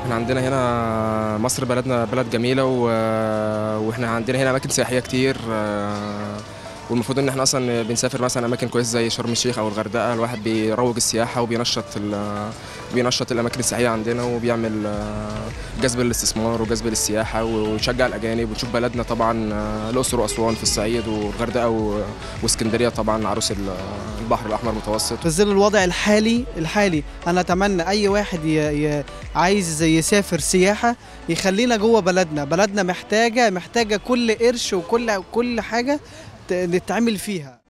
احنا عندنا هنا مصر بلدنا بلد جميله و... واحنا عندنا هنا اماكن سياحيه كتير آه، والمفروض ان احنا اصلا بنسافر مثلا اماكن كويسه زي شرم الشيخ او الغردقه الواحد بيروج السياحه وبينشط ال... بينشط الاماكن السياحيه عندنا وبيعمل آه، جذب للاستثمار وجذب للسياحه ويشجع الاجانب ونشوف بلدنا طبعا آه، الاقصر واسوان في الصعيد والغردقه و... واسكندريه طبعا عروس ال- البحر الاحمر المتوسط في ظل الوضع الحالي الحالي انا اتمنى اي واحد ي... ي... عايز يسافر سياحه يخلينا جوه بلدنا بلدنا محتاجه محتاجه كل قرش وكل كل حاجه ت- نتعامل فيها